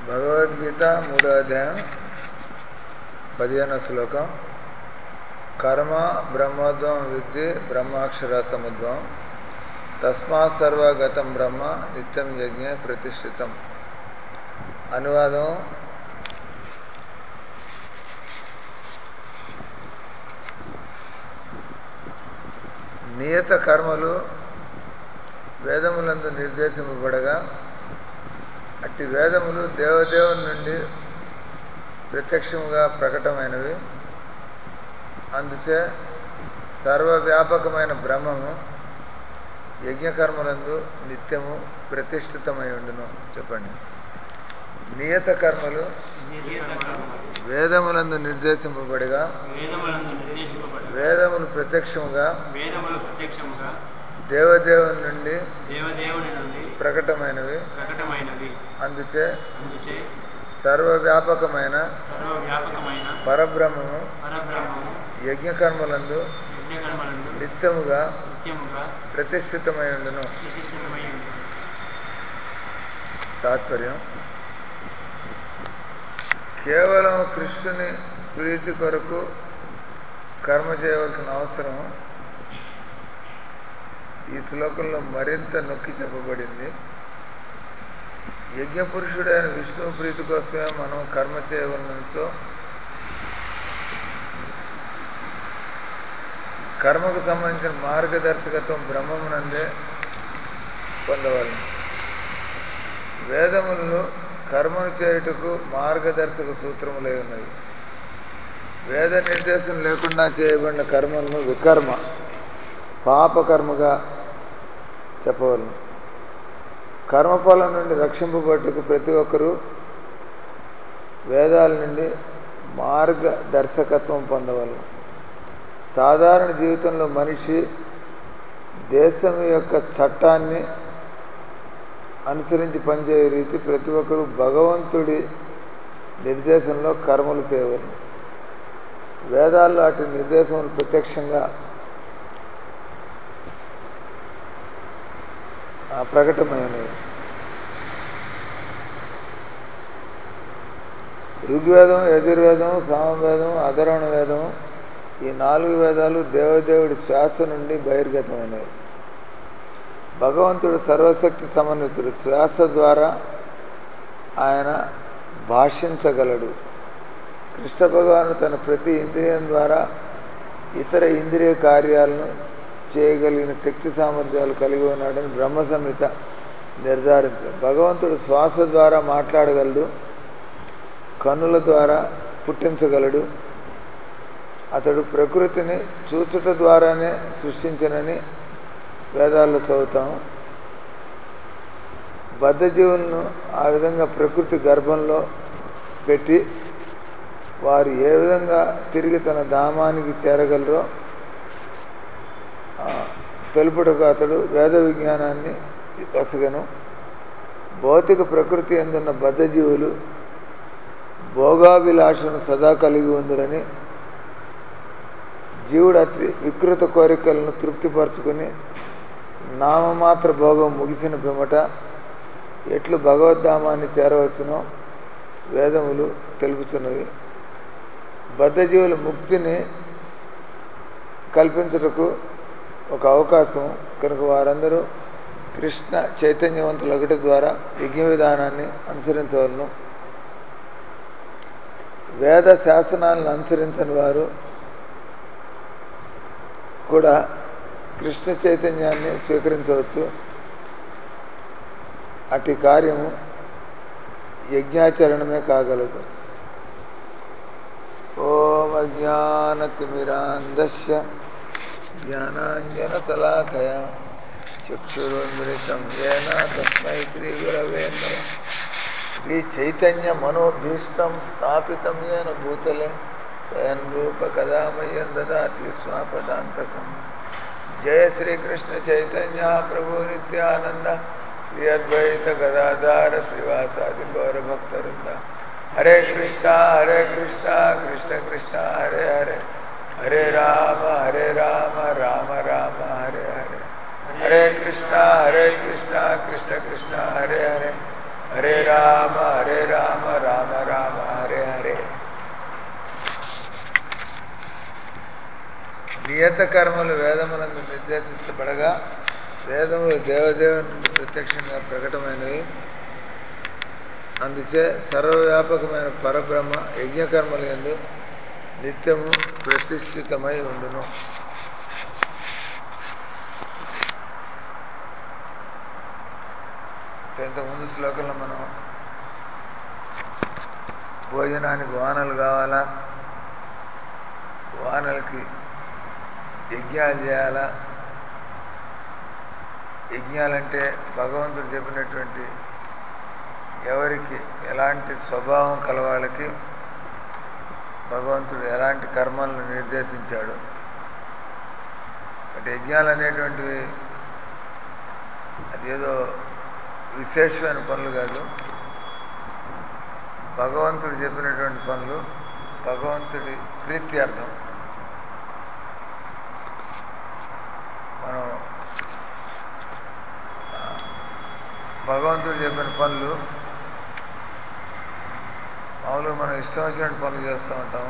భగవద్గీత మూడో అధ్యాయం పదిహేనో శ్లోకం కర్మ బ్రహ్మోద్భవం విద్య బ్రహ్మాక్షర సముద్భవం తస్మాత్ సర్వగతం బ్రహ్మ నిత్యం యజ్ఞ ప్రతిష్ఠితం అనువాదం నియత కర్మలు వేదములందు నిర్దేశింపబడగా అట్టి వేదములు దేవదేవుని నుండి ప్రత్యక్షముగా ప్రకటమైనవి అందుచే సర్వవ్యాపకమైన బ్రహ్మము యజ్ఞకర్మలందు నిత్యము ప్రతిష్ఠితమై ఉండును చెప్పండి నియత కర్మలు వేదములందు నిర్దేశింపబడిగా వేదములందు నిర్దేశింపబడి వేదములు ప్రత్యక్షముగా వేదములు ప్రత్యక్షముగా దేవదేవుని నుండి దేవదేవుని నుండి ప్రకటమైనవి ప్రకటమైనవి అందుచే అందుచే సర్వవ్యాపకమైన సర్వవ్యాపకమైన పరబ్రహ్మము పరబ్రహ్మము యజ్ఞకర్మలందు యజ్ఞకర్మలందు నిత్యముగా నిత్యముగా ప్రతిష్ఠితమై ఉండును విశిష్టమై ఉంది తాత్పర్యం కేవలం కృష్ణుని ప్రీతి కొరకు కర్మ చేయవలసిన అవసరం ఈ శ్లోకంలో మరింత నొక్కి చెప్పబడింది యజ్ఞపురుషుడైన విష్ణువు ప్రీతి కోసమే మనం కర్మ చేయవలనతో కర్మకు సంబంధించిన మార్గదర్శకత్వం బ్రహ్మమునందే పొందవలను వేదములలో కర్మను చేయుటకు మార్గదర్శక సూత్రములై ఉన్నవి వేద నిర్దేశం లేకుండా చేయబడిన కర్మలను వికర్మ పాపకర్మగా చెప్పవలను కర్మఫలం నుండి రక్షింపబట్టుకు ప్రతి ఒక్కరూ వేదాల నుండి మార్గదర్శకత్వం పొందవలను సాధారణ జీవితంలో మనిషి దేశం యొక్క చట్టాన్ని అనుసరించి పనిచేయే రీతి ప్రతి ఒక్కరూ భగవంతుడి నిర్దేశంలో కర్మలు చేయవలను వేదాల్లో అటు నిర్దేశములు ప్రత్యక్షంగా ప్రకటమైనవి ఋగ్వేదం యజుర్వేదం సామవేదం అధర్వణ వేదం ఈ నాలుగు వేదాలు దేవదేవుడి శ్వాస నుండి బహిర్గతమైనవి భగవంతుడు సర్వశక్తి సమన్వితుడు శ్వాస ద్వారా ఆయన భాషించగలడు కృష్ణ భగవాను తన ప్రతి ఇంద్రియం ద్వారా ఇతర ఇంద్రియ కార్యాలను చేయగలిగిన శక్తి సామర్థ్యాలు కలిగి ఉన్నాడని బ్రహ్మ సంహిత నిర్ధారించారు భగవంతుడు శ్వాస ద్వారా మాట్లాడగలడు కన్నుల ద్వారా పుట్టించగలడు అతడు ప్రకృతిని చూచుట ద్వారానే సృష్టించనని వేదాల్లో చదువుతాం బద్ధజీవులను ఆ విధంగా ప్రకృతి గర్భంలో పెట్టి వారు ఏ విధంగా తిరిగి తన ధామానికి చేరగలరో తెలుపుటకు అతడు వేద విజ్ఞానాన్ని వసగను భౌతిక ప్రకృతి ఎందున్న బద్ధజీవులు భోగాభిలాషను సదా కలిగి ఉందిరని జీవుడు అతి వికృత కోరికలను తృప్తిపరచుకుని నామమాత్ర భోగం ముగిసిన పిమ్మట ఎట్లు భగవద్ధామాన్ని చేరవచ్చునో వేదములు తెలుపుచున్నవి బద్ధజీవుల ముక్తిని కల్పించుటకు ఒక అవకాశం కనుక వారందరూ కృష్ణ చైతన్యవంతుల ఒకటి ద్వారా యజ్ఞ విధానాన్ని అనుసరించవలను వేద శాసనాలను అనుసరించని వారు కూడా కృష్ణ చైతన్యాన్ని స్వీకరించవచ్చు అటు కార్యము యజ్ఞాచరణమే కాగలదు ఓం అజ్ఞానతిమిరాంధస్య జ్ఞానాంజనతలాకయ చక్షురున్మృతం ఏన తస్మై శ్రీ గురవే శ్రీ చైతన్య మనోభీష్టం స్థాపితం ఏన భూతలే స్వయం రూప కదా మయ్యం దదాతి స్వాపదాంతకం జయ శ్రీకృష్ణ చైతన్య ప్రభు నిత్యానంద శ్రీ అద్వైత గదాధార శ్రీవాసాది గౌరభక్తవృంద హరే కృష్ణ హరే కృష్ణ కృష్ణ కృష్ణ హరే హరే హరే రామ హరే రామ రామ రామ హరే హరే హరే కృష్ణ హరే కృష్ణ కృష్ణ కృష్ణ హరే హరే హరే రామ హరే రామ యజ్ఞకర్మలు వేదమునందు నిర్దేశించబడగా వేదములు దేవదేవుని నుండి ప్రత్యక్షంగా ప్రకటమైనవి అందుచే సర్వవ్యాపకమైన పరబ్రహ్మ యజ్ఞకర్మల యందు నిత్యము ప్రతిష్ఠితమై ఉండును ఇంతకుముందు శ్లోకంలో మనం భోజనానికి వానలు కావాలా వానలకి యజ్ఞాలు చేయాలా యజ్ఞాలంటే భగవంతుడు చెప్పినటువంటి ఎవరికి ఎలాంటి స్వభావం కలవాళ్ళకి భగవంతుడు ఎలాంటి కర్మలను నిర్దేశించాడు అంటే యజ్ఞాలు అనేటువంటివి అదేదో విశేషమైన పనులు కాదు భగవంతుడు చెప్పినటువంటి పనులు భగవంతుడి ప్రీత్యర్థం మనం ఆ, భగవంతుడు చెప్పిన పనులు మామూలుగా మనం ఇష్టం వచ్చినట్టు పనులు చేస్తూ ఉంటాం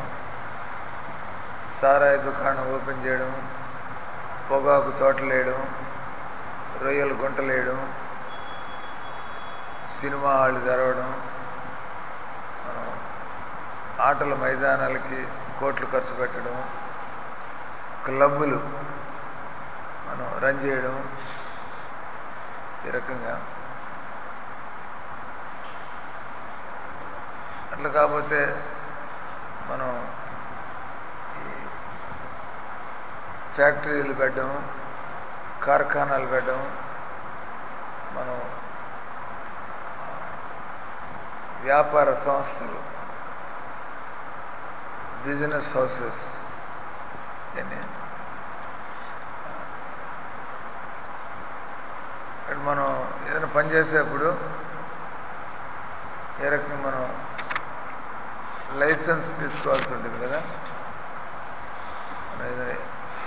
సారాయి దుకాణం ఓపెన్ చేయడం పొగాకు తోటలు వేయడం రొయ్యలు గుంటలు వేయడం సినిమా హాళ్ళు తెరవడం మనం ఆటల మైదానాలకి కోట్లు ఖర్చు పెట్టడం క్లబ్బులు మనం రన్ చేయడం ఈ రకంగా అట్లా కాకపోతే మనం ఈ ఫ్యాక్టరీలు పెట్టడం కార్ఖానాలు పెట్టడం మనం ఆ, వ్యాపార సంస్థలు బిజినెస్ హౌసెస్ ఇవన్నీ ఇక్కడ మనం ఏదైనా పని చేసేప్పుడు ఏ రకంగా మనం లైసెన్స్ తీసుకోవాల్సి ఉంటుంది కదా మనం ఏదైనా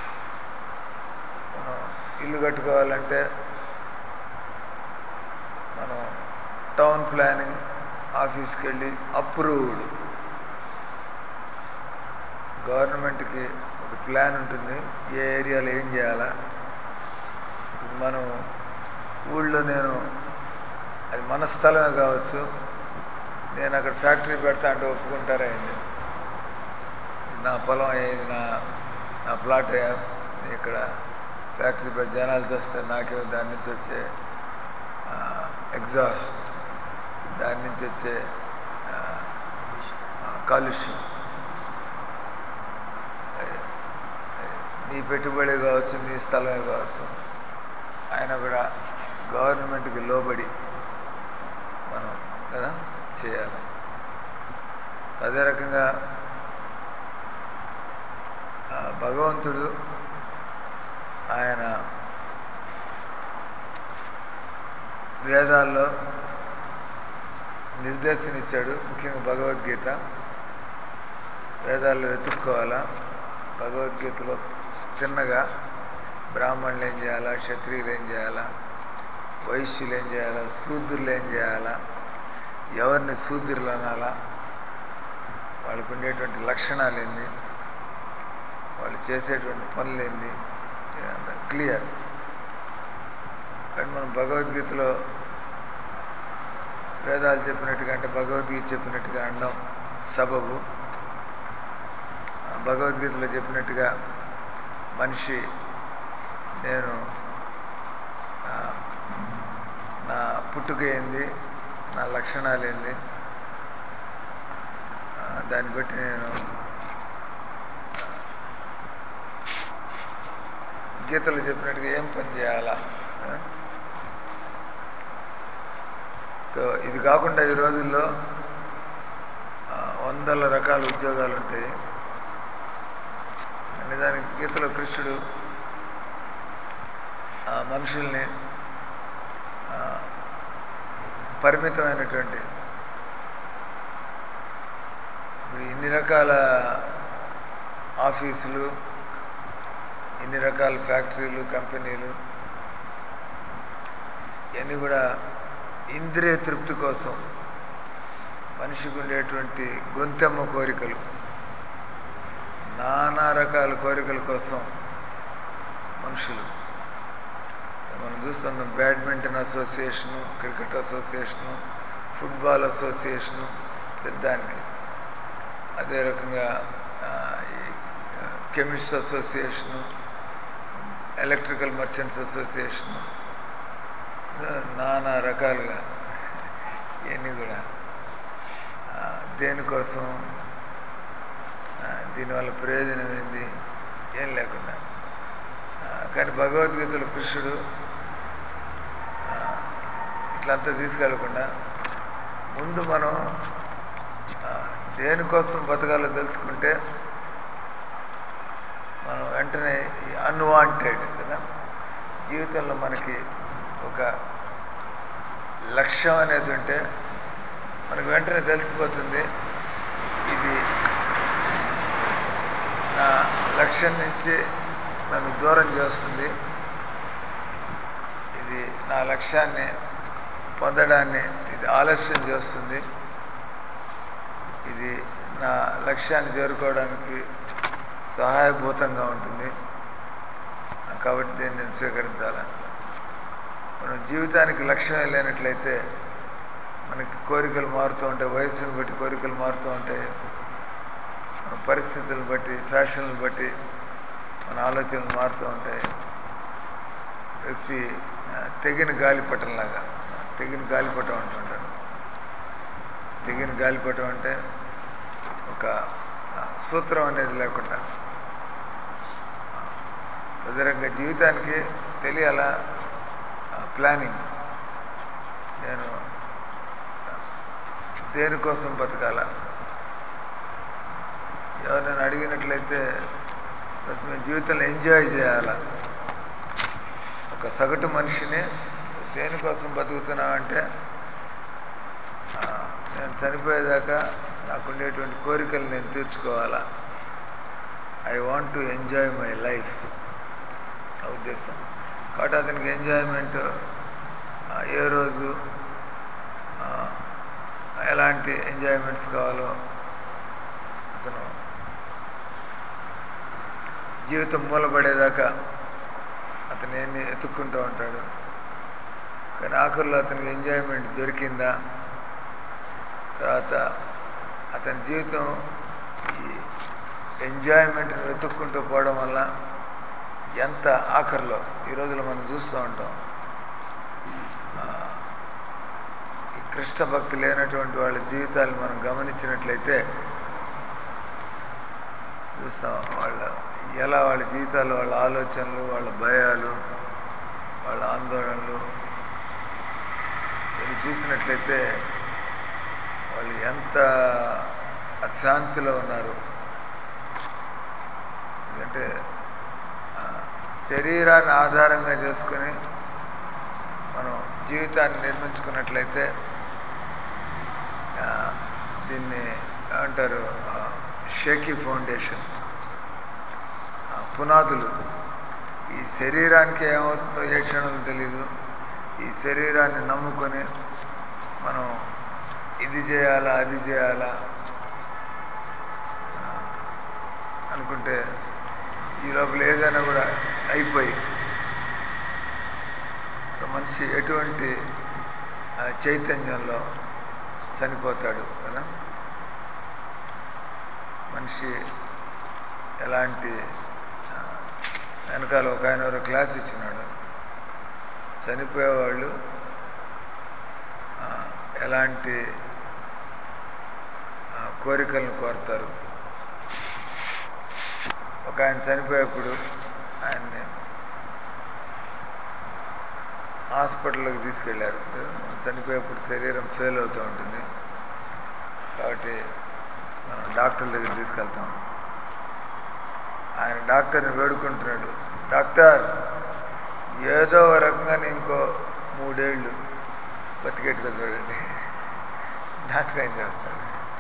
మనం ఇల్లు కట్టుకోవాలంటే మనం టౌన్ ప్లానింగ్ ఆఫీస్కి వెళ్ళి అప్రూవ్డ్ గవర్నమెంట్కి ఒక ప్లాన్ ఉంటుంది ఏ ఏరియాలో ఏం చేయాలా ఇప్పుడు మనం ఊళ్ళో నేను అది మన స్థలమే కావచ్చు నేను అక్కడ ఫ్యాక్టరీ పెడతా అంటే ఒప్పుకుంటారా ఏంటి ఇది నా పొలం ఇది నా నా ప్లాట్ ఇక్కడ ఫ్యాక్టరీ పెట్టి జనాలు చూస్తే నాకే దాని నుంచి వచ్చే ఎగ్జాస్ట్ దాని నుంచి వచ్చే ఆ, ఆ, కాలుష్యం ఏ- ఏ- నీ పెట్టుబడి కావచ్చు నీ స్థలమే కావచ్చు ఆయన కూడా గవర్నమెంట్కి లోబడి మనం కదా చేయాలి అదే రకంగా ఆ, భగవంతుడు ఆయన వేదాల్లో నిర్దేశన ఇచ్చాడు ముఖ్యంగా భగవద్గీత వేదాల్లో వెతుక్కోవాలా భగవద్గీతలో తిన్నగా బ్రాహ్మణులు ఏం చేయాలా క్షత్రియులు ఏం చేయాలా వైశ్యులు ఏం చేయాలా శూద్రులు ఏం చేయాలా ఎవరిని శూద్రులు అనాలా వాళ్ళకు ఉండేటువంటి లక్షణాలు ఏంది వాళ్ళు చేసేటువంటి పనులు ఏంది ఇదంతా క్లియర్ కానీ మనం భగవద్గీతలో వేదాలు చెప్పినట్టుగా అంటే భగవద్గీత చెప్పినట్టుగా అనడం సబబు ఆ భగవద్గీతలో చెప్పినట్టుగా మనిషి నేను ఆ, నా పుట్టుక ఏంది నా లక్షణాలు ఏంది ఆ, దాన్ని బట్టి నేను ఆ, గీతలో చెప్పినట్టుగా ఏం పని చేయాలా ఆ? తో ఇది కాకుండా ఈ రోజుల్లో ఆ, వందల రకాల ఉద్యోగాలు ఉంటాయి అంటే దానికి గీతలో కృష్ణుడు ఆ మనుషుల్ని ఆ, పరిమితమైనటువంటి ఇప్పుడు ఇన్ని రకాల ఆఫీసులు ఇన్ని రకాల ఫ్యాక్టరీలు కంపెనీలు ఇవన్నీ కూడా ఇంద్రియ తృప్తి కోసం మనిషికి ఉండేటువంటి గొంతెమ్మ కోరికలు నానా రకాల కోరికల కోసం మనుషులు మనం చూస్తున్నాం badminton association cricket association football association పెద్దానికి అదే రకంగా ఆ, ఈ ఆ, chemist association electrical merchants association నానా రకాలుగా ఇవన్నీ కూడా ఆ, దేనికోసం ఆ, దీనివల్ల ప్రయోజనం ఏంది ఏం లేకుండా ఆ, కానీ భగవద్గీతలో కృష్ణుడు ఆ, ఇట్లంతా తీసుకెళ్లకుండా ముందు మనం ఆ, దేనికోసం బతకాలో తెలుసుకుంటే మనం వెంటనే ఈ అన్వాంటెడ్ కదా జీవితంలో మనకి ఒక లక్ష్యం అనేది ఉంటే మనకు వెంటనే తెలిసిపోతుంది ఇది నా లక్ష్యం నుంచి నన్ను దూరం చేస్తుంది ఇది నా లక్ష్యాన్ని పొందడాన్ని ఇది ఆలస్యం చేస్తుంది ఇది నా లక్ష్యాన్ని చేరుకోవడానికి సహాయభూతంగా ఉంటుంది కాబట్టి దీన్ని నేను స్వీకరించాలి మనం జీవితానికి లక్ష్యమే లేనట్లయితే మనకి కోరికలు మారుతూ ఉంటాయి వయసును బట్టి కోరికలు మారుతూ ఉంటాయి మన పరిస్థితులను బట్టి ఫ్యాషన్లు బట్టి మన ఆలోచనలు మారుతూ ఉంటాయి వ్యక్తి ఆ, తెగిన గాలిపటంలాగా తెగిన గాలిపటం అంటుంటారు తెగిన గాలిపటం అంటే ఒక ఆ, సూత్రం అనేది లేకుండా విధంగా జీవితానికి తెలియాలా ప్లానింగ్ నేను ఆ, దేనికోసం బతకాలా ఎవరైనా అడిగినట్లయితే "బస్ మేము జీవితంలో ఎంజాయ్ చేయాలా ఒక సగటు మనిషిని దేనికోసం బతుకుతున్నావు అంటే ఆ, నేను చనిపోయేదాకా నాకు ఉండేటువంటి కోరికలు నేను తీర్చుకోవాలా I want to enjoy my life నా ఉద్దేశం కాబట్టి అతనికి ఎంజాయ్మెంట్ ఆ, ఏ రోజు ఆ, ఎలాంటి ఎంజాయ్మెంట్స్ కావాలో అతను జీవితం మూలపడేదాకా అతను ఎన్ని ఎత్తుక్కుంటూ ఉంటాడు కానీ ఆఖరిలో అతనికి ఎంజాయ్మెంట్ దొరికిందా తర్వాత అతని జీవితం ఈ ఎంజాయ్మెంట్ని వెతుక్కుంటూ పోవడం వల్ల ఎంత ఆఖరిలో ఈ రోజులో మనం చూస్తూ ఉంటాం ఆ, ఈ కృష్ణ భక్తి లేనటువంటి వాళ్ళ జీవితాలు మనం గమనించినట్లయితే చూస్తాం వాళ్ళ ఎలా వాళ్ళ జీవితాలు వాళ్ళ ఆలోచనలు వాళ్ళ భయాలు వాళ్ళ ఆందోళనలు ఇవి చూసినట్లయితే వాళ్ళు ఎంత అశాంతిలో ఉన్నారు ఎందుకంటే ఆ, శరీరాన్ని ఆధారంగా చేసుకొని మనం జీవితాన్ని నిర్మించుకున్నట్లయితే ఆ, దీన్ని ఏమంటారు షేకీ ఫౌండేషన్ ఆ, పునాదులు ఈ శరీరానికి ఏమవుతుందో ఏ క్షణం తెలియదు ఈ శరీరాన్ని నమ్ముకొని మనం ఇది చేయాలా అది చేయాలా ఆ, అనుకుంటే ఈ లోపల ఏదైనా కూడా అయిపోయి ఒక మనిషి ఎటువంటి ఆ, చైతన్యంలో చనిపోతాడు కదా మనిషి ఎలాంటి ఆ, వెనకాల ఒక ఆయన ఎవరో క్లాస్ ఇచ్చినాడు చనిపోయేవాళ్ళు ఆ, ఎలాంటి ఆ, కోరికలను కోరుతారు ఒక ఆయన చనిపోయేప్పుడు ఆయన్ని హాస్పిటల్లోకి తీసుకెళ్ళారు మనం చనిపోయేప్పుడు శరీరం ఫెయిల్ అవుతూ ఉంటుంది కాబట్టి మనం డాక్టర్ దగ్గర తీసుకెళ్తాం ఆయన డాక్టర్ని వేడుకుంటున్నాడు డాక్టర్ ఏదో ఒక రకంగా నేను ఇంకో మూడేళ్ళు బతికేట్టుగా చూడండి డాక్టర్ ఏం చేస్తాడు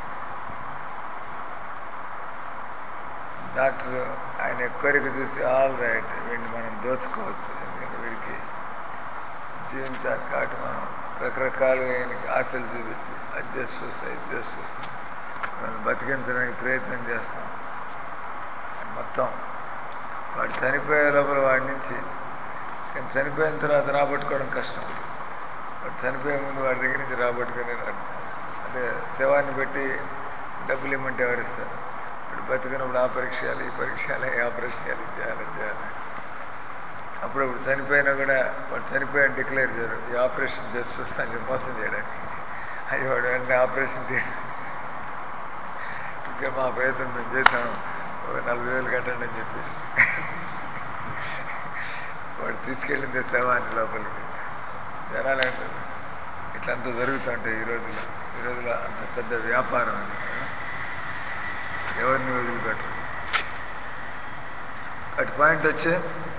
డాక్టర్ ఆయన కోరిక చూసి ఆల్ రైట్ వీడిని మనం దోచుకోవచ్చు ఎందుకంటే వీడికి జీవించాలి కాబట్టి మనం రకరకాలుగా ఆయనకి ఆశలు చూపించి అది చేసి చూస్తాం ఇది చేసి చూస్తాం మనం బతికించడానికి ప్రయత్నం చేస్తాం మొత్తం వాడు చనిపోయే లోపల వాడి నుంచి కానీ చనిపోయిన తర్వాత రాబట్టుకోవడం కష్టం వాడు చనిపోయే ముందు వాడి దగ్గర నుంచి రాబట్టుకుని రాడు అంటే శవాన్ని పెట్టి డబ్బులు ఇమ్మంటే ఎవరిస్తారు ఇప్పుడు బతికినప్పుడు ఆ పరీక్ష చేయాలి ఈ పరీక్ష చేయాలి ఈ ఆపరేషన్ చేయాలి ఇది చేయాలి ఇది చేయాలి అప్పుడు ఇప్పుడు చనిపోయినా కూడా వాడు చనిపోయాను డిక్లేర్ చేయరు ఈ ఆపరేషన్ చేసి చూస్తాను చెప్పి మోసం చేయడానికి అది వాడు వెంటనే ఆపరేషన్ చేసి ఇంకా మా ప్రయత్నం మేము చేసాం ఒక నలభై వేలు కట్టండి అని చెప్పి వాడు తీసుకెళ్ళింది శవాన్ని లోపలికి జనాలు అంటారు ఇట్లంతా జరుగుతుంటాయి ఈ రోజుల్లో ఈ రోజుల్లో అంత పెద్ద వ్యాపారం అది ఎవరిని వదిలిపెట్టరు అటు పాయింట్ వచ్చి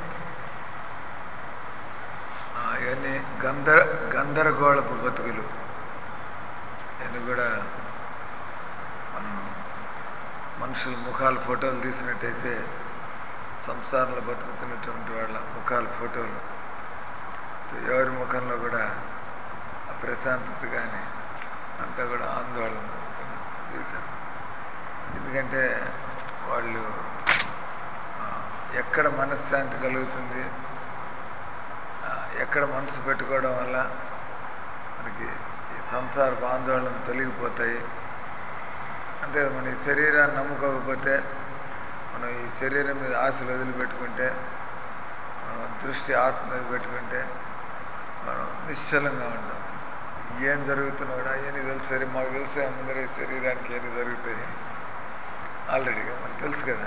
ఆ, ఇవన్నీ గంధర గందరగోళపు బతుకులు ఇవన్నీ కూడా మనం మనుషుల ముఖాల ఫోటోలు తీసినట్టయితే సంసారంలో బతుకుతున్నటువంటి వాళ్ళ ముఖాల ఫోటోలు ఎవరి ముఖంలో కూడా ఆ ప్రశాంతత కానీ అంతా కూడా ఆందోళన జీవితం ఎందుకంటే వాళ్ళు ఆ, ఎక్కడ మనశ్శాంతి కలుగుతుంది ఆ, ఎక్కడ మనసు పెట్టుకోవడం వల్ల మనకి ఈ సంసారపు ఆందోళన తొలగిపోతాయి అంతే మన ఈ శరీరాన్ని నమ్ముకోకపోతే మనం ఈ శరీరం మీద ఆశలు వదిలిపెట్టుకుంటే మనం దృష్టి ఆత్మ మీద పెట్టుకుంటే మనం నిశ్చలంగా ఉంటాం ఏం జరుగుతున్నా కూడా ఏమి తెలుసు సరే మాకు తెలుసు ముందరే శరీరానికి ఏమి జరుగుతాయి ఆల్రెడీగా మనకు తెలుసు కదా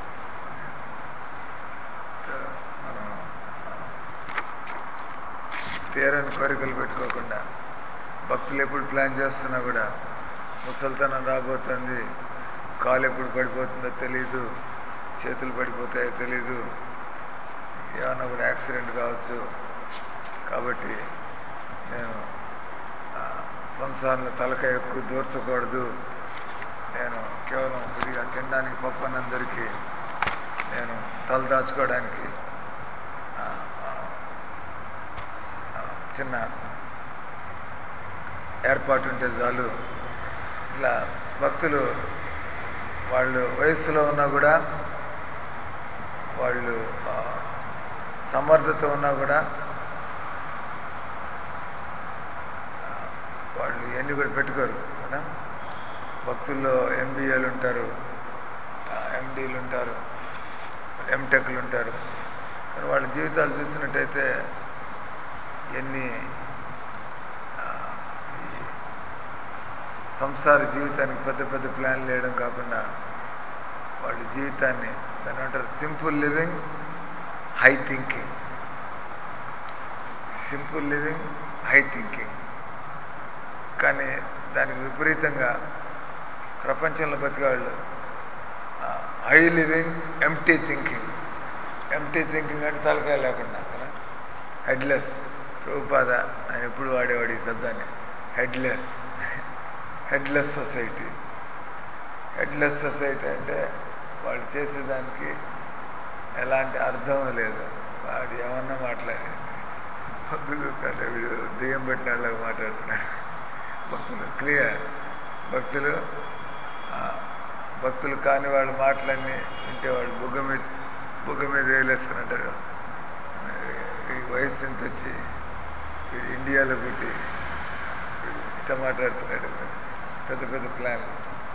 సో మనం తీరని కోరికలు పెట్టుకోకుండా భక్తులు ఎప్పుడు ప్లాన్ చేస్తున్నా కూడా ముసల్తనం రాబోతుంది కాలు ఎప్పుడు పడిపోతుందో తెలియదు చేతులు పడిపోతాయో తెలీదు ఏమన్నా కూడా యాక్సిడెంట్ కావచ్చు కాబట్టి నేను ఆ, సంసారంలో తలక ఎక్కువ దూర్చకూడదు నేను కేవలం కొద్దిగా తినడానికి పప్పనందరికీ నేను తల దాచుకోవడానికి ఆ, ఆ, ఆ, చిన్న ఏర్పాటు ఉంటే చాలు ఇట్లా భక్తులు వాళ్ళు వయస్సులో ఉన్నా కూడా వాళ్ళు ఆ, సమర్థత ఉన్నా కూడా ఆ, వాళ్ళు ఎన్ని కూడా పెట్టుకోరు కదా భక్తుల్లో ఎంబీఏలు ఉంటారు ఎండీలు ఉంటారు ఎంటెక్లు ఉంటారు కానీ వాళ్ళ జీవితాలు చూసినట్టయితే ఎన్ని ఆ, ఈ సంసార జీవితానికి పెద్ద పెద్ద ప్లాన్లు వేయడం కాకుండా వాళ్ళ జీవితాన్ని దాని అంటారు simple living high thinking simple living high thinking కానీ దానికి విపరీతంగా ప్రపంచంలో బతికేవాళ్ళు high living empty thinking empty thinking అంటే తలకాయ లేకుండా కదా హెడ్లెస్ ప్రభుపాద ఆయన ఎప్పుడు వాడేవాడు ఈ శబ్దాన్ని headless headless society headless society అంటే వాళ్ళు చేసేదానికి ఎలాంటి అర్థం లేదు వాడు ఏమన్నా మాట్లాడి భక్తులు చూస్తుంటే వీడు దెయ్యం పెట్టిన వాళ్ళగా మాట్లాడుతున్నాడు భక్తులు క్లియర్ భక్తులు ఆ, భక్తులు కాని వాళ్ళ మాటలన్నీ వింటే వాడు బుగ్గ మీద బుగ్గ మీద వేలేసుకుని అంటారు ఈ వయసు ఇంత వచ్చి వీడు ఇండియాలో పుట్టి వీడు ఇట్లా మాట్లాడుతున్నాడు పెద్ద పెద్ద ప్లాన్లు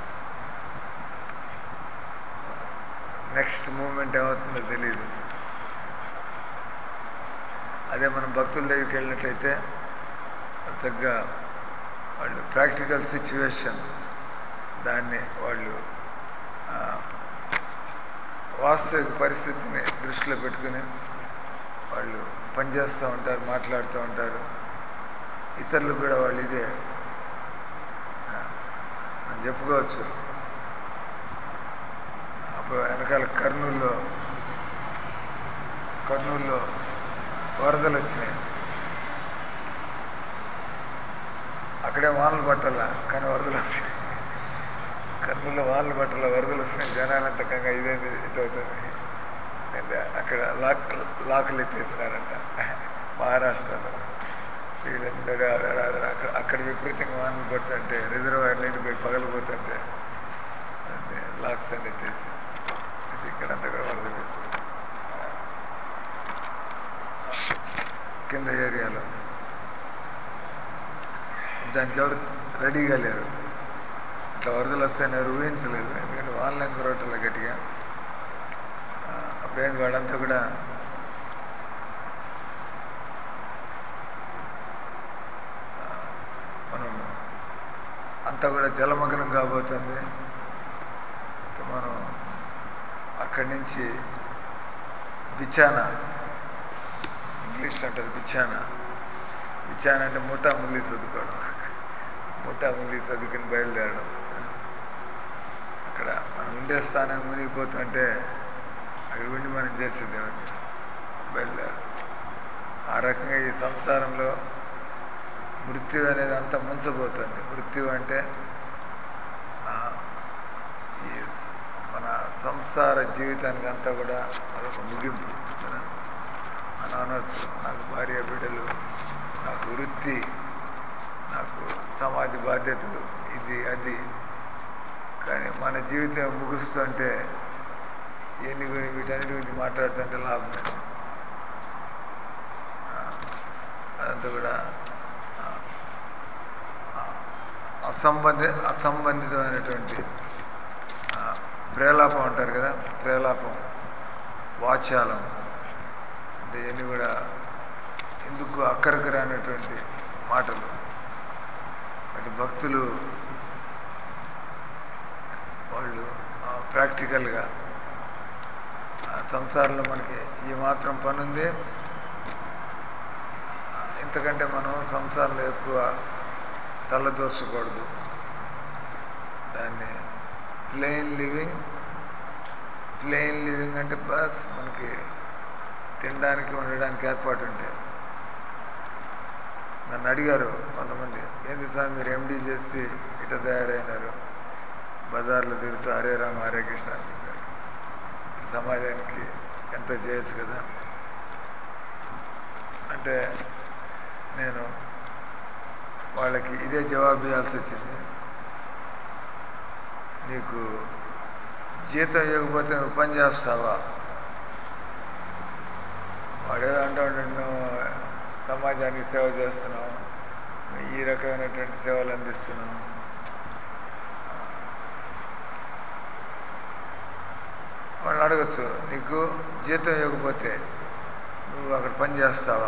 నెక్స్ట్ మూమెంట్ ఏమవుతుందో తెలియదు అదే మనం భక్తుల దగ్గరికి వెళ్ళినట్లయితే వాళ్ళు చక్కగా వాళ్ళు ప్రాక్టికల్ సిచ్యువేషన్ దాన్ని వాళ్ళు ఆ, వాస్తవిక పరిస్థితిని దృష్టిలో పెట్టుకుని వాళ్ళు పనిచేస్తూ ఉంటారు మాట్లాడుతూ ఉంటారు ఇతరులకు కూడా వాళ్ళు ఇదే ఆ, మనం చెప్పుకోవచ్చు అప్పుడు వెనకాల కర్నూలులో కర్నూలులో వరదలు వచ్చినాయి అక్కడే వానలు పట్టాల కానీ వరదలు వస్తాయి కర్నూలులో వానలు పట్టాల వరదలు వస్తున్నాయి జనాలంతా కంగా ఇదేంది ఇటు అవుతుంది అంటే అక్కడ లాక్ లాకులు ఎత్తేసినారంట మహారాష్ట్రలో వీళ్ళందరూ అక్కడ అక్కడ విపరీతంగా వానలు పడుతుంటే రిజర్వాయర్ నిండిపోయి పగలిపోతుంటే అంటే లాక్స్ అన్ని ఎత్తేసి అంటే ఇక్కడంతా కూడా వరదలు కింద ఏరియాలో దానికి ఎవరు రెడీగా లేరు ఇట్లా వరదలు వస్తాయని ఎవరు ఊహించలేదు ఎందుకంటే వాళ్ళని కురవటంలో గట్టిగా ఆ, అప్పుడేంది వాళ్ళంతా కూడా ఆ, మనం అంతా కూడా జలమగ్నం కాబోతుంది మనం అక్కడి నుంచి బిచానా ఇంగ్లీష్లో అంటారు బిచానా బిచానా అంటే ముఠా ముల్లి చదువుకోవడం ముఠా ముల్లి చదువుకుని బయలుదేరడం అక్కడ మనం ఉండే స్థానం మునిగిపోతుంటే అక్కడ ఉండి మనం చేసేది ఏముంది బయలుదేరడం ఆ రకంగా ఈ సంసారంలో మృత్యు అనేది అంతా ముంచబోతుంది మృత్యు అంటే ఆ, ఈ మన సంసార జీవితానికి అంతా కూడా అదొక ముగింపు కదా మనం అనొచ్చు నాకు భార్య బిడ్డలు నాకు వృత్తి నాకు సమాజ బాధ్యతలు ఇది అది కానీ మన జీవితం ముగుస్తుంటే ఎన్ని గురి వీటన్నిటి గురించి మాట్లాడుతుంటే లాభం లేదు ఆ, అదంతా కూడా ఆ, ఆ, అసంబంధి అసంబంధితమైనటువంటి ఆ, ప్రేలాపం అంటారు కదా ప్రేలాపం వాచాలం అంటే ఇవన్నీ కూడా ఎందుకు అక్కరకు రానటువంటి మాటలు అంటే భక్తులు వాళ్ళు ఆ, ప్రాక్టికల్గా ఆ, సంసారంలో మనకి ఈ మాత్రం పని ఉంది ఆ, ఇంతకంటే మనం సంసారంలో ఎక్కువ తలదోర్చకూడదు దాన్ని ప్లెయిన్ లివింగ్ ప్లెయిన్ లివింగ్ అంటే బస్ మనకి తినడానికి ఉండడానికి ఏర్పాటు ఉంటాయి నన్ను అడిగారు కొంతమంది ఏంది సార్ మీరు ఎండీ చేసి ఇట తయారైనారు బజార్లో తిరుగుతూ హరే రామ హరే కృష్ణ అని చెప్పారు సమాజానికి ఎంతో చేయొచ్చు కదా అంటే నేను వాళ్ళకి ఇదే జవాబు ఇవ్వాల్సి వచ్చింది నీకు జీతం ఇవ్వకపోతే నువ్వు పని చేస్తావా వాడేదో అంటూ ఉంటాడు మేము సమాజానికి సేవ చేస్తున్నాం మేము ఈ రకమైనటువంటి సేవలు అందిస్తున్నాం వాళ్ళు అడగచ్చు నీకు జీతం ఇవ్వకపోతే నువ్వు అక్కడ పని చేస్తావా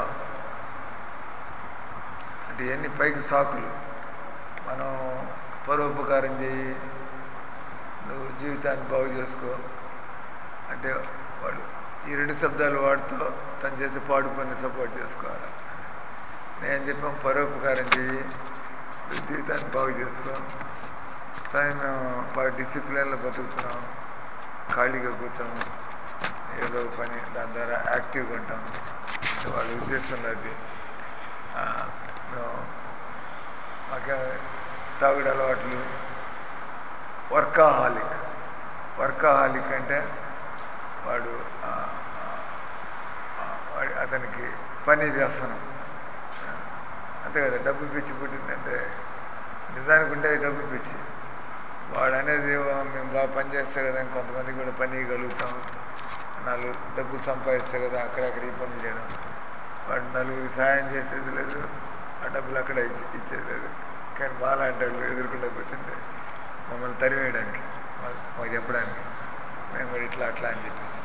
అంటే ఎన్ని పైకి సాకులు మనం పరోపకారం చేయి నువ్వు జీవితాన్ని బాగు చేసుకో అంటే వాడు ఈ రెండు శబ్దాలు వాడుతూ తను చేసే పాడు పని సపోర్ట్ చేసుకోవాలి నేను చెప్పాం పరోపకారం చెయ్యి నువ్వు జీవితాన్ని బాగు చేసుకో సరే మేము బాగా డిసిప్లిన్లో బతుకుతున్నాం ఖాళీగా కూర్చోము ఏదో ఒక పని దాని ద్వారా యాక్టివ్గా ఉంటాం అంటే వాళ్ళ ఉద్దేశంలో అది ఆ, మేము మాకే తాగుడు అలవాట్లు వర్కాహాలిక్ వర్కాహాలిక్ అంటే వాడు ఆ, ఆ, ఆ, వాడి అతనికి పని వ్యసనం అంతే కదా డబ్బు పిచ్చి పుట్టిందంటే నిజానికి ఉండేది డబ్బు పిచ్చి వాడు అనేది ఏమో మేము బాగా పని చేస్తే కదా కొంతమంది కూడా పని ఇవ్వగలుగుతాం నాలుగు డబ్బులు సంపాదిస్తే కదా అక్కడక్కడ ఈ పనులు చేయడం వాడు నలుగురికి సాయం చేసేది లేదు ఆ డబ్బులు అక్కడ ఇచ్చే- ఇచ్చేది లేదు కానీ మాలాంటి వాళ్ళు ఎదుర్కొంటే కూర్చుంటే మమ్మల్ని తరివేయడానికి మాకు మాకు చెప్పడానికి మేము కూడా ఇట్లా అట్లా అని చెప్పేసి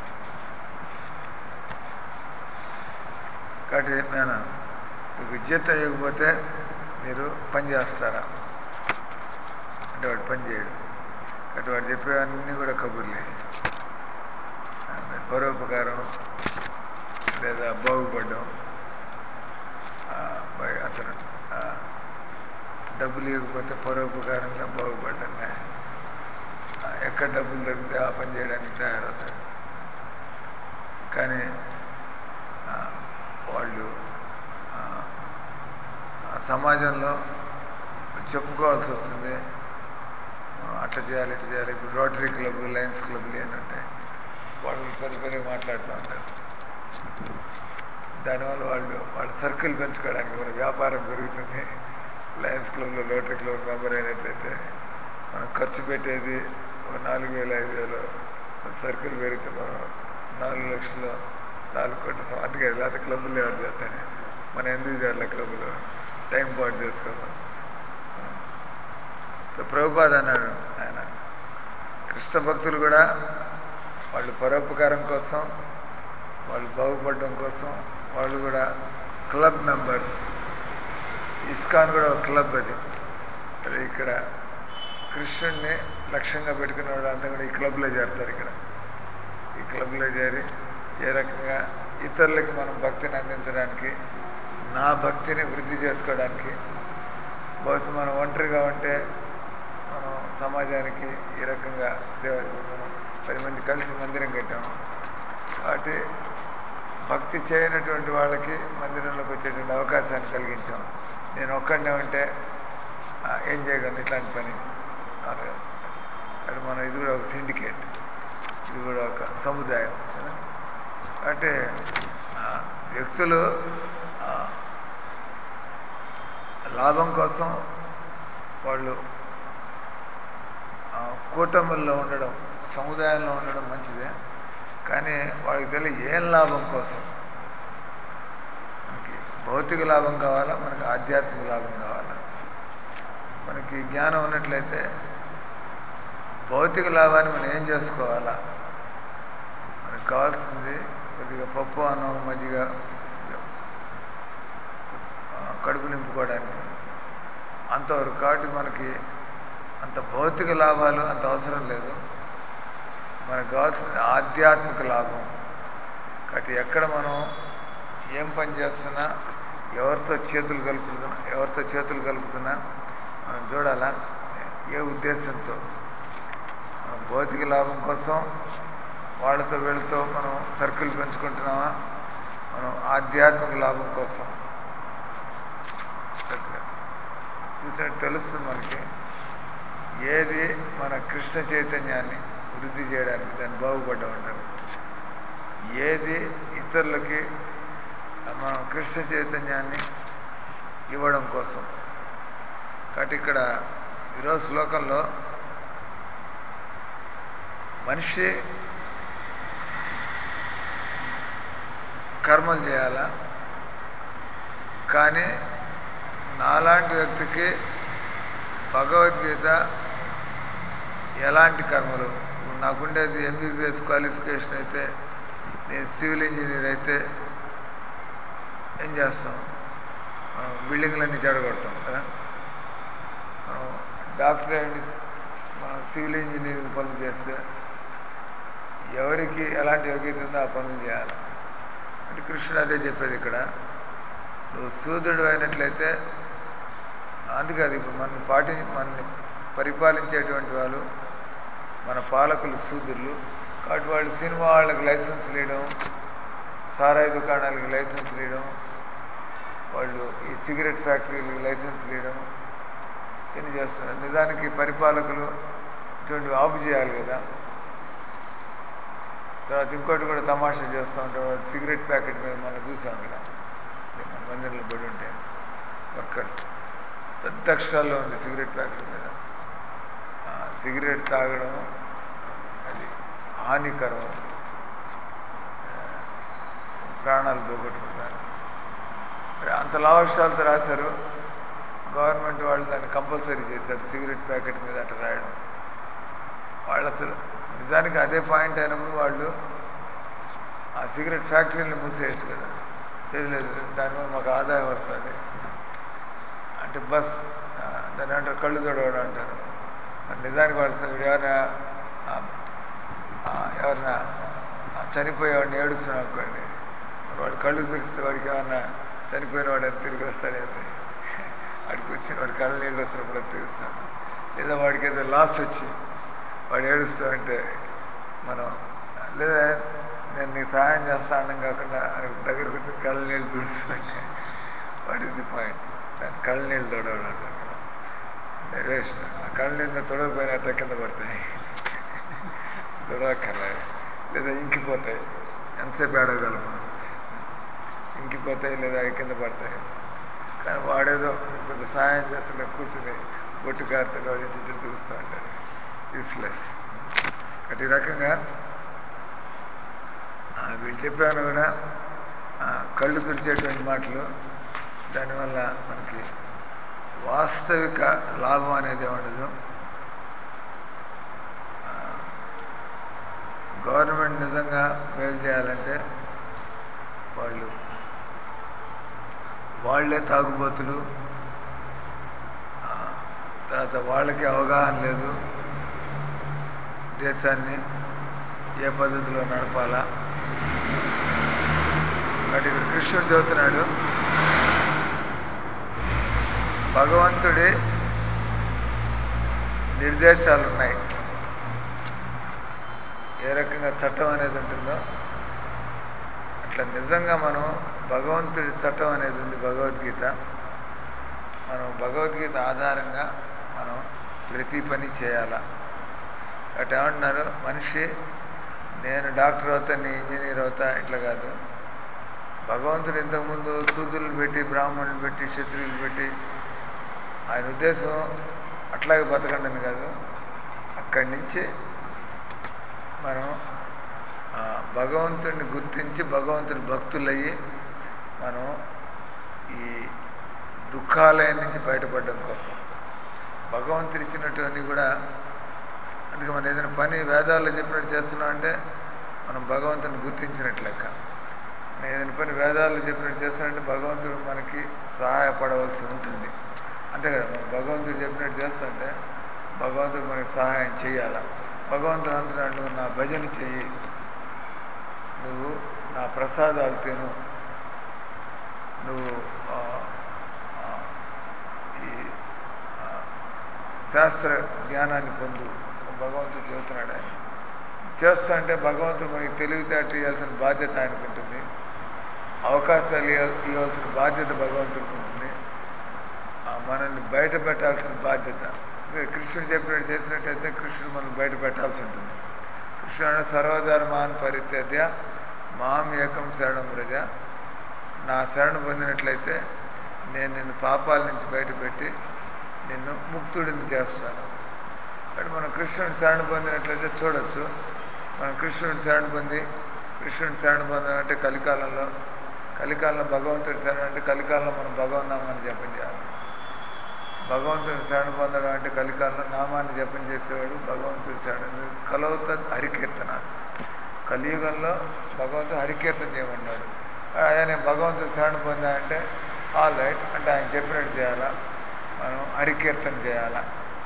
కాబట్టి నేను మీకు జీతం ఇవ్వకపోతే మీరు పని చేస్తారా అంటే వాడు పని చేయడు కాబట్టి వాడు చెప్పేవన్నీ కూడా కబుర్లే ఆ, మీరు పరోపకారం లేదా బాగుపడడం ఆ, బై- అతను ఆ, డబ్బులు ఇవ్వకపోతే పరోపకారంగా బాగుపడ్డం ఆ, ఎక్కడ డబ్బులు దొరికితే ఆ పని చేయడానికి తయారవుతాడు కానీ ఆ, వాళ్ళు ఆ, ఆ సమాజంలో చెప్పుకోవాల్సి వస్తుంది ఆ, అట్లా చేయాలి ఇట్లా చేయాలి ఇప్పుడు రోటరీ క్లబ్ లయన్స్ క్లబ్లు అని ఉంటాయి వాళ్ళు పెద్ద పెద్దగా మాట్లాడుతూ ఉంటారు దానివల్ల వాళ్ళు వాళ్ళ సర్కిల్ పెంచుకోవడానికి మన వ్యాపారం పెరుగుతుంది లయన్స్ క్లబ్లో రోటరీ క్లబ్ మెంబర్ అయినట్లయితే మనం ఖర్చు పెట్టేది ఒక నాలుగు వేలు ఐదు వేలు మన సర్కిల్ పెరిగితే మనం నాలుగు లక్షలు నాలుగు కోట్ల సం- అందుకే లేకపోతే క్లబ్లు ఎవరు చేస్తానే మన ఎందుకు చేయాలి క్లబ్లో టైం పాటు చేసుకోవాలి సో ప్రభుపాద్ అన్నాడు ఆయన కృష్ణ భక్తులు కూడా వాళ్ళు పరోపకారం కోసం వాళ్ళు బాగుపడడం కోసం వాళ్ళు కూడా క్లబ్ మెంబర్స్ ఇస్కాన్ కూడా ఒక క్లబ్ అది అది ఇక్కడ కృష్ణుడిని లక్ష్యంగా పెట్టుకున్న వాళ్ళు అంతా కూడా ఈ క్లబ్లో చేరుతారు ఇక్కడ ఈ క్లబ్లో చేరి ఏ రకంగా ఇతరులకి మనం భక్తిని అందించడానికి నా భక్తిని వృద్ధి చేసుకోవడానికి బహుశా మనం ఒంటరిగా ఉంటే మనం సమాజానికి ఈ రకంగా సేవ మనం పది మంది కలిసి మందిరం కట్టాము కాబట్టి భక్తి చేయనటువంటి వాళ్ళకి మందిరంలోకి వచ్చేటువంటి అవకాశాన్ని కలిగించాం నేను ఒక్కడనే ఉంటే ఆ, ఏం చేయగలను ఇట్లాంటి పని అలాగే. అది మనం ఇది కూడా ఒక సిండికేట్ ఇది కూడా ఒక సముదాయం కదా అంటే ఆ, వ్యక్తులు ఆ, లాభం కోసం వాళ్ళు ఆ, కూటముల్లో ఉండడం సముదాయంలో ఉండడం మంచిదే కానీ వాళ్ళకి తెలియ ఏం లాభం కోసం మనకి భౌతిక లాభం కావాలా మనకి ఆధ్యాత్మిక లాభం కావాలా మనకి జ్ఞానం ఉన్నట్లయితే భౌతిక లాభాన్ని మనం ఏం చేసుకోవాలా మనకు కావాల్సింది కొద్దిగా పప్పు అన్నం మజ్జిగ ఆ, కడుపు నింపుకోవడానికి అంతవరకు కాబట్టి మనకి అంత భౌతిక లాభాలు అంత అవసరం లేదు మనకు కావాల్సింది ఆధ్యాత్మిక లాభం కాబట్టి ఎక్కడ మనం ఏం పని చేస్తున్నా ఎవరితో చేతులు కలుపుతున్నా ఎవరితో చేతులు కలుపుతున్నా మనం చూడాలా ఏ ఉద్దేశంతో మనం భౌతిక లాభం కోసం వాళ్ళతో వీళ్ళతో మనం సర్కిల్ పెంచుకుంటున్నామా మనం ఆధ్యాత్మిక లాభం కోసం చూసినట్టు తెలుస్తుంది మనకి ఏది మన కృష్ణ చైతన్యాన్ని వృద్ధి చేయడానికి దాన్ని బాగుపడ్డా ఉంటారు ఏది ఇతరులకి మనం కృష్ణ చైతన్యాన్ని ఇవ్వడం కోసం కాబట్టి ఇక్కడ ఈరోజు శ్లోకంలో మనిషి కర్మలు చేయాలా కానీ నాలాంటి వ్యక్తికి భగవద్గీత ఎలాంటి కర్మలు ఇప్పుడు నాకుండేది ఎంబీబీఎస్ క్వాలిఫికేషన్ అయితే నేను సివిల్ ఇంజనీర్ అయితే ఏం చేస్తాం మనం బిల్డింగ్లన్నీ చెడగొడతాం కదా మనం డాక్టర్ అయ్యి మనం సివిల్ ఇంజనీరింగ్ పనులు చేస్తే ఎవరికి ఎలాంటి యోగ్యత ఉందో ఆ పనులు చేయాలి అంటే కృష్ణుడు అదే చెప్పేది ఇక్కడ నువ్వు సూర్యుడు అయినట్లయితే అందుకది ఇప్పుడు మన పాటి మనని పరిపాలించేటువంటి వాళ్ళు మన పాలకులు సూదులు కాబట్టి వాళ్ళు సినిమా వాళ్ళకి లైసెన్స్ ఇవ్వడం సారాయి దుకాణాలకి లైసెన్స్ ఇవ్వడం వాళ్ళు ఈ సిగరెట్ ఫ్యాక్టరీలకి లైసెన్స్ ఇవ్వడం ఇవన్నీ చేస్తున్నారు నిజానికి పరిపాలకులు ఇటువంటివి ఆపు చేయాలి కదా తర్వాత ఇంకోటి కూడా తమాషా చేస్తూ ఉంటారు వాడు సిగరెట్ ప్యాకెట్ మీద మనం చూసాం అక్కడ అదే మన మందిరంలో పడి ఉంటే వర్కర్స్ పెద్ద అక్షరాల్లో ఉంది సిగరెట్ ప్యాకెట్ మీద ఆ, సిగరెట్ తాగడం అది హానికరం ఆ, ప్రాణాలు పోగొట్టుకుంటారు మరి అంత లావక్షాలతో రాశారు గవర్నమెంట్ వాళ్ళు దాన్ని కంపల్సరీ చేశారు సిగరెట్ ప్యాకెట్ మీద అట్లా రాయడం వాళ్ళు అసలు నిజానికి అదే పాయింట్ అయినప్పుడు వాళ్ళు ఆ సిగరెట్ ఫ్యాక్టరీని మూసేయచ్చు కదా లేదు లేదు దానివల్ల మాకు ఆదాయం వస్తుంది అంటే బస్ ఆ, దాని అంటారు కళ్ళు తొడవడం అంటారు మరి నిజానికి వాళ్ళు వీడు ఎవరైనా ఆ, ఆ, ఎవరైనా ఆ, చనిపోయేవాడిని ఏడుస్తున్నాం అనుకోండి మరి వాడు కళ్ళు తెరిస్తే వాడికి ఏమన్నా చనిపోయిన వాడు అని తిరిగి వస్తాడేది వాడికి వచ్చి వాడి కళ్ళ నీళ్ళు వస్తున్నప్పుడు అది తీరుస్తాడు లేదా వాడికి ఏదో లాస్ వచ్చి వాడు ఏడుస్తూ అంటే మనం లేదా నేను నీకు సహాయం చేస్తా అనడం కాకుండా దగ్గరకు వచ్చి కళ్ళ నీళ్ళు చూస్తుంటే వాట్ ఇస్ ది పాయింట్ దాని కళ్ళ నీళ్ళు తొడవడం అంటారు కదా వేస్ట్ ఆ కళ్ళ నీళ్ళు తొడవపోయినట్టు కింద పడతాయి తొడవక్కర్లేదు లేదా ఇంకిపోతాయి ఎంతసేపు ఏడవగలం మనం ఇంకిపోతాయి లేదా అవి కింద పడతాయి కానీ వాడేదో కొంత సహాయం చేస్తుంటే కూర్చుని బొట్టు కారుతుంటే వాడి నుంచి చూస్తూ ఉంటాడు యూస్లెస్ అటు ఈ రకంగా ఆ, వీళ్ళు చెప్పాను కూడా ఆ, కళ్ళు తుడిచేటువంటి మాటలు దానివల్ల మనకి వాస్తవిక లాభం అనేది ఉండదు ఆ, గవర్నమెంట్ నిజంగా మేలు చేయాలంటే వాళ్ళు వాళ్ళే తాగుబోతులు ఆ, తర్వాత వాళ్ళకి అవగాహన లేదు దేశాన్ని ఏ పద్ధతిలో నడపాలా కాబట్టి ఇక్కడ కృష్ణుడు చదువుతున్నాడు భగవంతుడి నిర్దేశాలు ఉన్నాయి ఏ రకంగా చట్టం అనేది ఉంటుందో అట్లా నిజంగా మనం భగవంతుడి చట్టం అనేది ఉంది భగవద్గీత మనం భగవద్గీత ఆధారంగా మనం ప్రతి పని చేయాల అటు ఏమంటున్నారు మనిషి నేను డాక్టర్ అవుతా నీ ఇంజనీర్ అవుతా ఇట్లా కాదు భగవంతుడు ఇంతకుముందు శూద్రులు పెట్టి బ్రాహ్మణులు పెట్టి క్షత్రియులు పెట్టి ఆయన ఉద్దేశం అట్లాగే బతకండి అని కాదు అక్కడి నుంచి మనం ఆ, భగవంతుడిని గుర్తించి భగవంతుడి భక్తులయ్యి మనం ఈ దుఃఖాలయం నుంచి బయటపడడం కోసం భగవంతుడు ఇచ్చినటువన్నీ కూడా అందుకే మనం ఏదైనా పని వేదాల్లో చెప్పినట్టు చేస్తున్నాం అంటే మనం భగవంతుని గుర్తించినట్లు లెక్క నేను ఏదైనా పని వేదాల్లో చెప్పినట్టు చేస్తానంటే భగవంతుడు మనకి సహాయపడవలసి ఉంటుంది అంతే కదా మనం భగవంతుడు చెప్పినట్టు చేస్తుంటే భగవంతుడు మనకి సహాయం చేయాలా భగవంతుడు అంటున్నాడు నువ్వు నా భజన చెయ్యి నువ్వు నా ప్రసాదాలు తిను నువ్వు ఆ, ఆ, ఈ ఆ, శాస్త్ర జ్ఞానాన్ని పొందు భగవంతుడు చెబుతున్నాడు ఆయన చేస్తా అంటే భగవంతుడు మనకి తెలివితేటలు ఇవ్వాల్సిన బాధ్యత ఆయనకు ఉంటుంది అవకాశాలు ఇవ్వ- ఇవ్వాల్సిన బాధ్యత భగవంతుడికి ఉంటుంది ఆ మనల్ని బయట పెట్టాల్సిన బాధ్యత ఇదే కృష్ణుడు చెప్పినట్టు చేసినట్టయితే కృష్ణుడు మనల్ని బయట పెట్టాల్సి ఉంటుంది కృష్ణుడు సర్వధర్మాన్ పరిత్యజ్య మాం ఏకం శరణం ప్రజ నా శరణ పొందినట్లయితే నేను నిన్ను పాపాల నుంచి బయటపెట్టి నిన్ను ముక్తుడిని చేస్తాను కాబట్టి మనం కృష్ణుని శరణ పొందినట్లయితే చూడొచ్చు మనం కృష్ణుని శరణ పొంది కృష్ణుని శరణ పొందాలంటే కలికాలంలో కలికాలంలో భగవంతుడి శరణ అంటే కలికాలంలో మనం భగవన్నామాన్ని జపం చేయాలి భగవంతుని శరణ పొందడం అంటే కలికాలంలో నామాన్ని జపం చేసేవాడు భగవంతుడి శరణ కలవుత హరికీర్తన కలియుగంలో భగవంతుడు హరికీర్తన చేయమన్నాడు అదే నేను భగవంతుడు శరణ పొందా అంటే ఆల్ రైట్ అంటే ఆయన చెప్పినట్టు చేయాలా మనం హరికీర్తన చేయాలా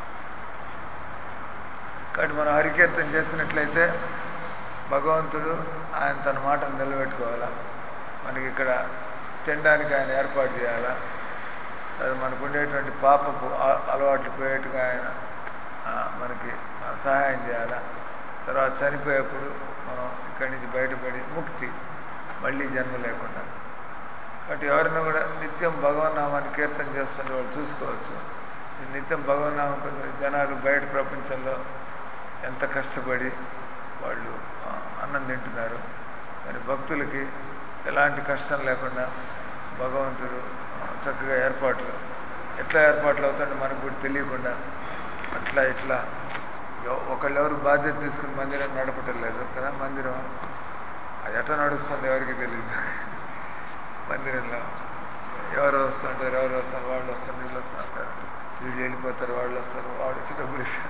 కాబట్టి మనం హరికీర్తన చేసినట్లయితే భగవంతుడు ఆయన తన మాటను నిలబెట్టుకోవాలా మనకి ఇక్కడ తినడానికి ఆయన ఏర్పాటు చేయాలా అది మనకు ఉండేటువంటి పాపపు ఆ- అలవాట్లు పోయేట్టుగా ఆయన ఆ, మనకి ఆ, సహాయం చేయాలా తర్వాత చనిపోయేప్పుడు మనం ఇక్కడి నుంచి బయటపడి ముక్తి మళ్ళీ జన్మ లేకుండా కాబట్టి ఎవరైనా కూడా నిత్యం భగవన్నామాన్ని కీర్తన చేస్తుంటే వాళ్ళు చూసుకోవచ్చు ఈ నిత్యం భగవన్నామం కోసం జనాలు బయట ప్రపంచంలో ఎంత కష్టపడి వాళ్ళు ఆ, అన్నం తింటున్నారు కానీ భక్తులకి ఎలాంటి కష్టం లేకుండా భగవంతుడు ఆ, చక్కగా ఏర్పాట్లు ఎట్లా ఏర్పాట్లు అవుతాయో మనకు కూడా తెలియకుండా అట్లా ఇట్లా ఎవ- ఒకళ్ళు ఎవరు బాధ్యత తీసుకుని మందిరం నడపటం లేదు కదా మందిరం అది ఎట్లా నడుస్తుంది ఎవరికి తెలియదు మందిరంలో ఎవరు వస్తుంటారు ఎవరు వస్తారు వాళ్ళు వస్తారు వీళ్ళు వస్తుంటారు వీళ్ళు వెళ్ళిపోతారు వాళ్ళు వస్తారు వాడు వచ్చి డబ్బులు ఇస్తారు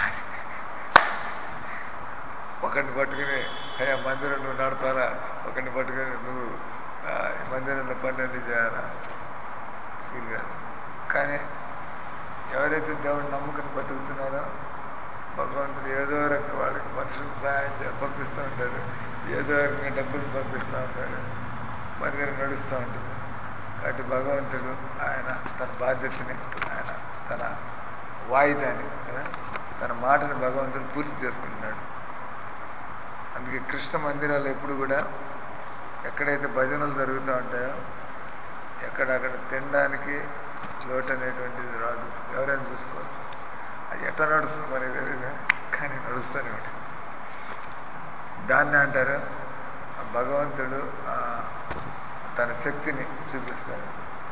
ఒకరిని పట్టుకుని అయ్యా మందిరం నువ్వు నడపాలా ఒకరిని పట్టుకుని నువ్వు ఆ, ఈ మందిరంలో పన్నెండు చేయాలా వీలు కాదు కానీ ఎవరైతే దేవుడిని నమ్ముకుని బతుకుతున్నారో భగవంతుడు ఏదో రకంగా వాళ్ళకి మనుషులు సహాయం చే- పంపిస్తూ ఉంటాడు ఏదో రకంగా డబ్బులు పంపిస్తూ ఉంటాడు మందిరం నడుస్తూ ఉంటుంది కాబట్టి భగవంతుడు ఆయన తన బాధ్యతని ఆయన తన వాయిదాన్ని కదా తన మాటని భగవంతుడు పూర్తి చేసుకుంటున్నాడు అందుకే కృష్ణ మందిరాలు ఎప్పుడు కూడా ఎక్కడైతే భజనలు జరుగుతూ ఉంటాయో ఎక్కడక్కడ తినడానికి లోటు అనేటువంటిది రాదు ఎవరైనా చూసుకోవచ్చు అది ఎట్లా నడుస్తుంది మనకి తెలియదు కానీ నడుస్తూనే ఉంటుంది దాన్ని అంటారు ఆ భగవంతుడు ఆ, తన శక్తిని చూపిస్తాడు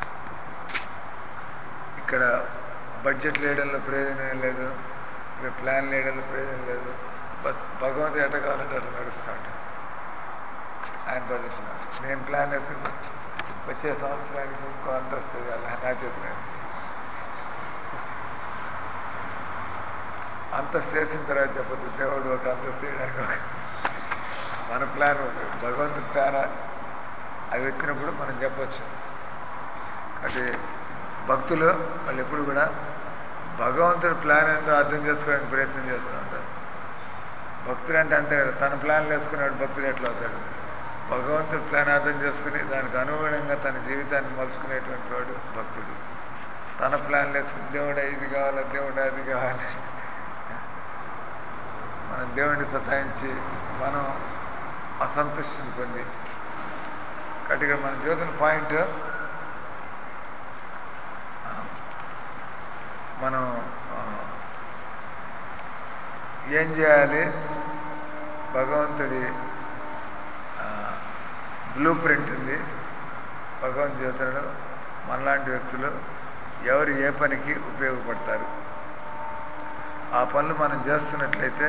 ఇక్కడ బడ్జెట్ వేయడంలో ప్రయోజనం లేదు ఇక్కడ ప్లాన్ వేయడంలో ప్రయోజనం లేదు బస్ భగవంతుడు ఎట్ట కావాలంటే అట్లా నడుస్తూ ఉంటాడు ఆయన పద్ధతిలో నేను ప్లాన్ వేసుకుని వచ్చే సంవత్సరానికి ఇంకో అంతస్తు ఇవ్వాలి నా చేతిలో అంతస్తు వేసిన తర్వాత చెప్పదు దేవుడు ఒక అంతస్తు వేయడానికి ఒక మన ప్లాన్ ఉంటుంది భగవంతుడి ప్లాన్ అవి వచ్చినప్పుడు మనం చెప్పొచ్చు కాబట్టి భక్తులు వాళ్ళు ఎప్పుడు కూడా భగవంతుడి ప్లాన్ ఏంటో అర్థం చేసుకోవడానికి ప్రయత్నం చేస్తూ ఉంటారు భక్తుడు అంటే అంతే కదా తన ప్లాన్లు వేసుకున్నాడు భక్తుడు ఎట్లా అవుతాడు భగవంతుడి ప్లాన్ అర్థం చేసుకుని దానికి అనుగుణంగా తన జీవితాన్ని మలుచుకునేటువంటి వాడు భక్తుడు తన ప్లాన్లు వేసుకుని దేవుడు ఇది కావాలి దేవుడు అది కావాలి మనం దేవుడిని సతాయించి మనం అసంతృష్టిని పొంది కాబట్టి ఇక్కడ మన జ్యోతుల పాయింట్ ఆ, మనం ఆ, ఏం చేయాలి భగవంతుడి బ్లూ ప్రింట్ ఉంది భగవంతు జ్యోతులలో మనలాంటి వ్యక్తులు ఎవరు ఏ పనికి ఉపయోగపడతారు ఆ పనులు మనం చేస్తున్నట్లయితే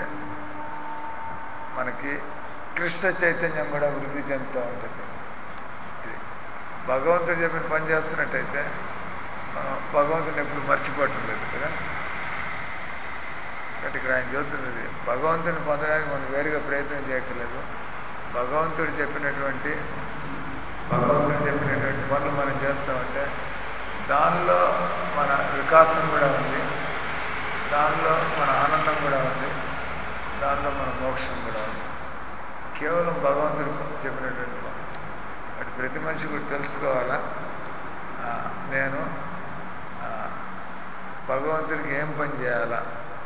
మనకి కృష్ణ చైతన్యం కూడా వృద్ధి చెందుతూ ఉంటుంది ఇది భగవంతుడు చెప్పిన పని చేస్తున్నట్టయితే మనం భగవంతుని ఎప్పుడు మర్చిపోవటం లేదు కదా కాబట్టి ఇక్కడ ఆయన చెబుతున్నది భగవంతుని పొందడానికి మనం వేరుగా ప్రయత్నం చేయక్కర్లేదు భగవంతుడు చెప్పినటువంటి భగవంతుడు చెప్పినటువంటి పనులు మనం చేస్తామంటే దానిలో మన వికాసం కూడా ఉంది దానిలో మన ఆనందం కూడా ఉంది దానిలో మన మోక్షం కూడా ఉంది కేవలం భగవంతుడు చెప్పినటువంటి పనులు అటు ప్రతి మనిషి కూడా తెలుసుకోవాలా ఆ, నేను ఆ, భగవంతుడికి ఏం పని చేయాలా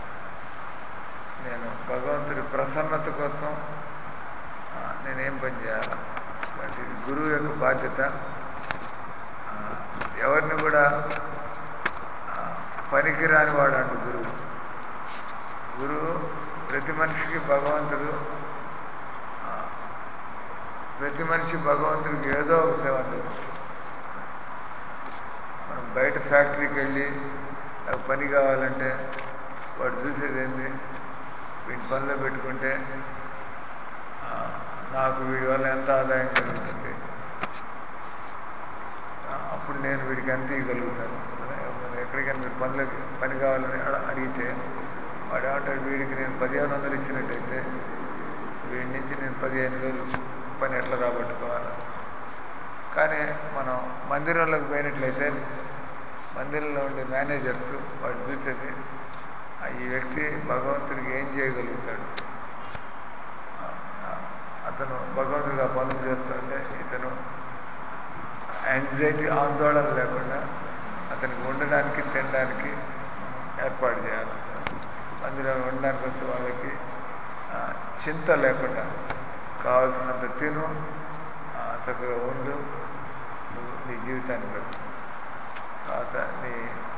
నేను భగవంతుడి ప్రసన్నత కోసం ఆ, నేనేం పని చేయాలా కాబట్టి ఇది గురువు యొక్క బాధ్యత ఆ, ఎవరిని కూడా ఆ, పనికిరాని వాడు అంటు గురువు గురువు ప్రతి మనిషికి భగవంతుడు ఆ, ప్రతి మనిషి భగవంతుడికి ఏదో ఒక సేవ అందించచ్చు మనం బయట ఫ్యాక్టరీకి వెళ్ళి నాకు పని కావాలంటే వాడు చూసేది ఏంది వీటి పనిలో పెట్టుకుంటే ఆ, నాకు వీడి వల్ల ఎంత ఆదాయం కలుగుతుంది ఆ, అప్పుడు నేను వీడికి ఎంత ఇవ్వగలుగుతాను అదే మనం ఎక్కడికైనా మీరు పనిలోకి పని కావాలని అడ- అడిగితే వాడు ఏమంటాడు వీడికి నేను పదిహేను వందలు ఇచ్చినట్టయితే వీడి నుంచి నేను పదిహేను వేలు పని ఎట్లా రాబట్టుకోవాలి కానీ మనం మందిరంలోకి పోయినట్లయితే మందిరంలో ఉండే మేనేజర్స్ వాడు చూసేది ఆ, ఈ వ్యక్తి భగవంతుడికి ఏం చేయగలుగుతాడు ఆ, ఆ, అతను భగవంతుడికి ఆ పనులు చేస్తుంటే ఇతను యాంగ్జైటీ ఆందోళన లేకుండా అతనికి ఉండడానికి తినడానికి ఏర్పాటు చేయాలి మందిరం ఉండడానికి వస్తే వాళ్ళకి ఆ, చింత లేకుండా కావాల్సినంత తిను ఆ, చక్కగా ఉండు నువ్వు నీ జీవితాన్ని గడుపు తర్వాత నీ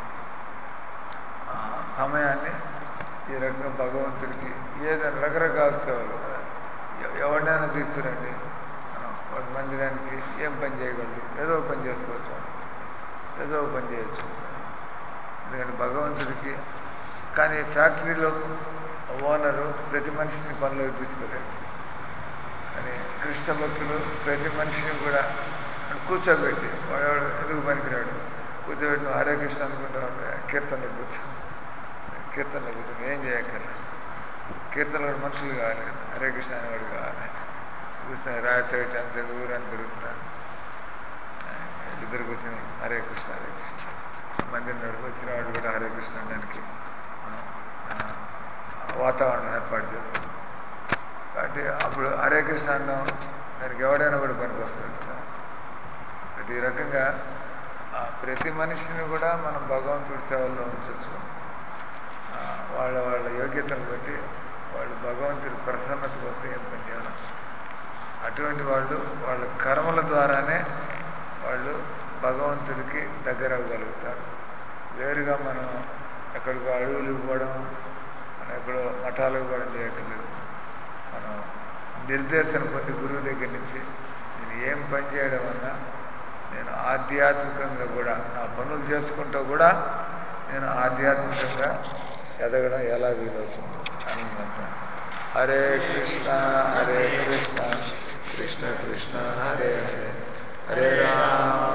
ఆ, సమయాన్ని ఈ రకంగా భగవంతుడికి ఏదైనా రకరకాల సేవలు ఎ- ఎవరినైనా తీసుకురండి మనం వాడి మందిరానికి ఏం పని చేయగలడు ఏదో ఒక పని చేసుకోవచ్చు మనం. ఏదో ఒక పని చేయొచ్చు ఎందుకంటే భగవంతుడికి కానీ ఫ్యాక్టరీలో ఓనరు ప్రతి మనిషిని పనిలోకి తీసుకోలేడు కానీ కృష్ణ భక్తులు ప్రతి మనిషిని కూడా కూర్చోబెట్టి వాడు ఎందుకు పనికిరాడు కూర్చోబెట్టి నువ్వు హరే కృష్ణ అనుకుంటా ఉంటే కీర్తనలో కూర్చో కీర్తనలో కూర్చొని ఏం చేయక్కర్లే కీర్తనలో కూడా మనుషులు కావాలి కదా హరే కృష్ణ అనేవాడు కావాలి చూస్తే రాజసేవ చంద్రసేవ ఊరని తిరుగుతున్నారు ఇద్దరు కూర్చొని హరే కృష్ణ హరే కృష్ణ మందిరం నడుపు వచ్చిన వాడు కూడా హరే కృష్ణ అనడానికి మనం ఆ, వాతావరణం ఏర్పాటు చేస్తాం కాబట్టి అప్పుడు హరే కృష్ణ అన్నం దానికి ఎవడైనా కూడా పనికి వస్తాడు కాబట్టి ఈ రకంగా ఆ, ప్రతి మనిషిని కూడా మనం భగవంతుడి సేవల్లో ఉంచవచ్చు ఆ, వాళ్ళ వాళ్ళ యోగ్యతను బట్టి వాళ్ళు భగవంతుడి ప్రసన్నత కోసం ఏం పని చేయాలి అటువంటి వాళ్ళు వాళ్ళ కర్మల ద్వారానే వాళ్ళు భగవంతుడికి దగ్గర అవ్వగలుగుతారు వేరుగా మనం ఎక్కడికో అడవులకు పోవడం మనం ఎక్కడో మఠాలకు పోవడం చేయక్కర్లేదు మనం నిర్దేశన పొంది గురువు దగ్గర నుంచి నేను ఏం పని చేయడం వల్ల నేను ఆధ్యాత్మికంగా కూడా నా పనులు చేసుకుంటూ కూడా నేను ఆధ్యాత్మికంగా ఎదగడం ఎలా వీలవుతుంది అన్నంత హరే కృష్ణ హరే కృష్ణ కృష్ణ కృష్ణ హరే హరే హరే రామ